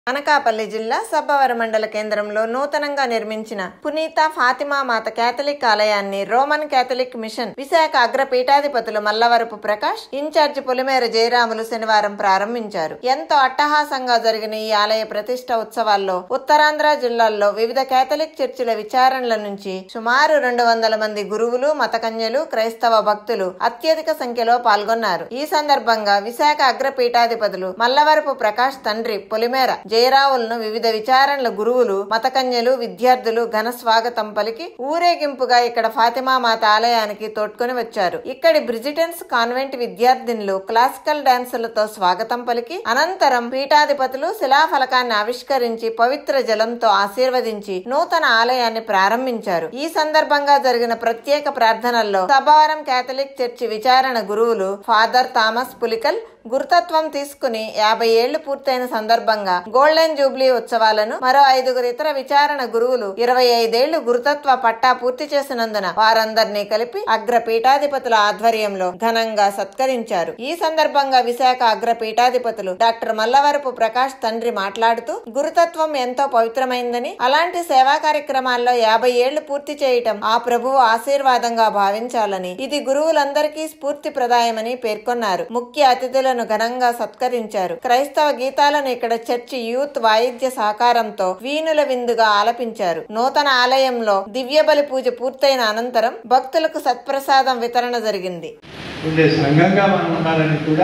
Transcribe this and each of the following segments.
అనకాపల్లి జిల్లా సబ్బవరం మండల కేంద్రంలో నూతనంగా నిర్మించిన పునీత ఫాతిమా మాత కేథలిక్ ఆలయాన్ని రోమన్ కేథలిక్ మిషన్ విశాఖ అగ్ర పీఠాధిపతులు మల్లవరపు ప్రకాష్ ఇన్ఛార్జ్ పొలిమేర జయరాములు శనివారం ప్రారంభించారు ఎంతో అట్టహాసంగా జరిగిన ఈ ఆలయ ప్రతిష్ట ఉత్సవాల్లో ఉత్తరాంధ్ర జిల్లాల్లో వివిధ కేథలిక్ చర్చిల విచారణల నుంచి సుమారు రెండు వందల మంది గురువులు మతకన్యలు క్రైస్తవ భక్తులు అత్యధిక సంఖ్యలో పాల్గొన్నారు ఈ సందర్భంగా విశాఖ అగ్ర పీఠాధిపతులు మల్లవరపు ప్రకాష్ తండ్రి పొలిమేర జయరావులను వివిధ విచారణల గురువులు మతకన్యలు విద్యార్థులు ఘన స్వాగతం పలికి ఊరేగింపుగా ఇక్కడ ఫాతిమా మాత ఆలయానికి తోడ్కొని వచ్చారు ఇక్కడి బ్రిజిటన్స్ కాన్వెంట్ విద్యార్థినులు క్లాసికల్ డాన్సులతో స్వాగతం పలికి అనంతరం పీఠాధిపతులు శిలాఫలకాన్ని ఆవిష్కరించి పవిత్ర జలంతో ఆశీర్వదించి నూతన ఆలయాన్ని ప్రారంభించారు ఈ సందర్భంగా జరిగిన ప్రత్యేక ప్రార్థనల్లో సభవరం కేథలిక్ చర్చి విచారణ గురువులు ఫాదర్ థామస్ పులికల్ గురుతత్వం తీసుకుని యాభై ఏళ్లు పూర్తయిన సందర్భంగా గోల్డెన్ జూబ్లీ ఉత్సవాలను మరో ఐదుగురు ఇతర విచారణ గురువులు ఇరవై ఐదేళ్లు గురుతత్వ పట్టా పూర్తి చేసినందున వారందరినీ కలిపి అగ్ర పీఠాధిపతుల ఆధ్వర్యంలో ఘనంగా సత్కరించారు ఈ సందర్భంగా విశాఖ అగ్ర పీఠాధిపతులు డాక్టర్ మల్లవరపు ప్రకాష్ తండ్రి మాట్లాడుతూ గురుతత్వం ఎంతో పవిత్రమైందని అలాంటి సేవా కార్యక్రమాల్లో యాభై ఏళ్లు పూర్తి చేయటం ఆ ప్రభువు ఆశీర్వాదంగా భావించాలని ఇది గురువులందరికీ స్ఫూర్తి ప్రదాయమని పేర్కొన్నారు ముఖ్య అతిథులను ఘనంగా సత్కరించారు క్రైస్తవ గీతాలను ఇక్కడ చర్చి యూత్ వాయిద్య సహకారంతో వీణుల విందుగా ఆలపించారు నూతన ఆలయంలో దివ్య బలి పూజ పూర్తయిన అనంతరం భక్తులకు సత్ప్రసాదం వితరణ జరిగింది ఉండే సంఘంగా మనం ఉండాలని కూడా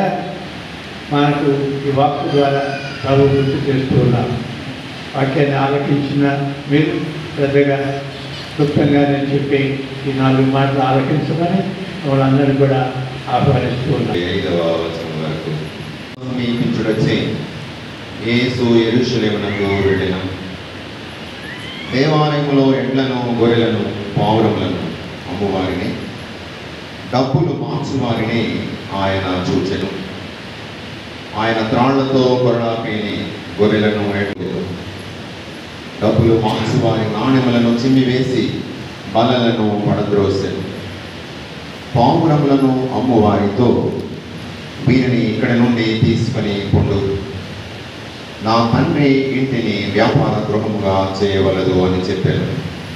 మనకు ఈ వాక్కు ద్వారా ప్రభు గుర్తు చేస్తూ ఉన్నాం వాక్యాన్ని ఆలకించిన మీరు పెద్దగా క్లుప్తంగా నేను చెప్పి ఈ నాలుగు మాటలు ఆలకించమని వాళ్ళందరూ కూడా ఆహ్వానిస్తూ ఉన్నాం ఐదవ వచనం వరకు సమీపించుడొచ్చే యేసు ఎరుషలేమునకు వెళ్ళిన దేవాలయములో ఎండ్లను గొర్రెలను పావురములను అమ్మువారిని డబ్బులు మార్చువారిని ఆయన చూచెను ఆయన త్రాళ్లతో కొరడాపేని గొర్రెలను ఎడ్లు డబ్బులు మార్చువారి నాణెములను చిమ్మివేసి బలలను పడద్రోసెను పావురములను అమ్మువారితో వీరిని ఇక్కడ నుండి తీసుకొని పొండు నా తండ్రి ఇంటిని వ్యాపార గృహముగా చేయవలదు అని చెప్పాను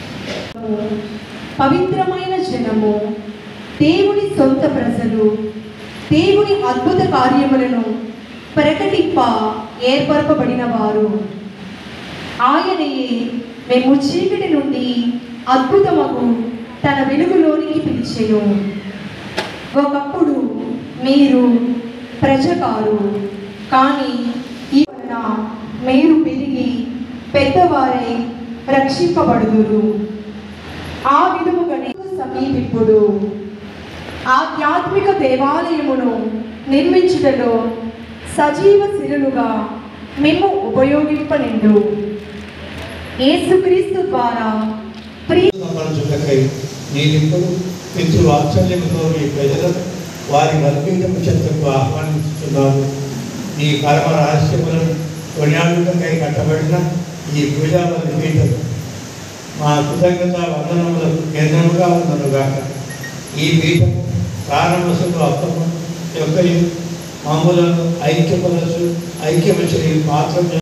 పవిత్రమైన జనము దేవుని సొంత ప్రజలు దేవుని అద్భుత కార్యములను ప్రకటింప ఏర్పరపబడిన వారు ఆయనయే మేము చీకటి నుండి అద్భుతమగు తన వెలుగులోనికి పిలిచెను ఒకప్పుడు మీరు ప్రజకారు కానీ ఈ వలన మీరు పెరిగి పెద్దవారై రక్షింపబడుదురు ఆ విధముగానే సమీపిప్పుడు ఆధ్యాత్మిక దేవాలయమును నిర్మించుటలో సజీవ శిరులుగా మేము ఉపయోగింపనిండు యేసుక్రీస్తు ద్వారా ప్రియ సంపాదించుటకై నేనిప్పుడు పితృ వాత్సల్యంతో మీ ప్రజలను వారి వర్గీయము చెంతకు ఆహ్వానిస్తున్నాను ఈ పరమ రహస్యములను కొనియాడుటకై కట్టబడిన ఈ పూజావతి పీఠం మా కృతజ్ఞత వందనములకు కేంద్రముగా ఉన్ననుగాక ఈ పీఠం ప్రారంభసులు అప్పము యొక్క మామూలను ఐక్యపరచు ఐక్యమచరి పాత్ర